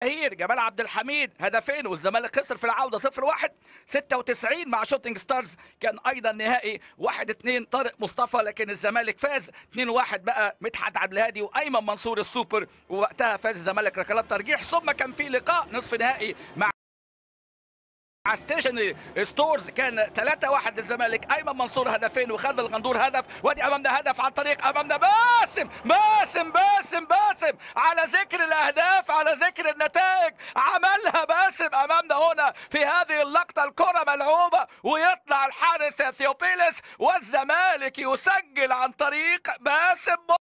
هير جمال عبد الحميد هدفين والزمالك خسر في العوده 0 1 96 مع شوتنج ستارز كان ايضا نهائي 1 2 طارق مصطفى لكن الزمالك فاز 2 1 بقى مدحت عبد الهادي وايمن منصور السوبر ووقتها فاز الزمالك ركلات ترجيح ثم كان في لقاء نصف نهائي مع مع ستيشن ستورز كان 3 1 للزمالك ايمن منصور هدفين وخالد الغندور هدف وادي امامنا هدف عن طريق امامنا باسم باسم باسم باسم على ذكر الاهداف على ذكر النتائج عملها باسم امامنا هنا في هذه اللقطه الكره ملعوبه ويطلع الحارس ثيوبيلس والزمالك يسجل عن طريق باسم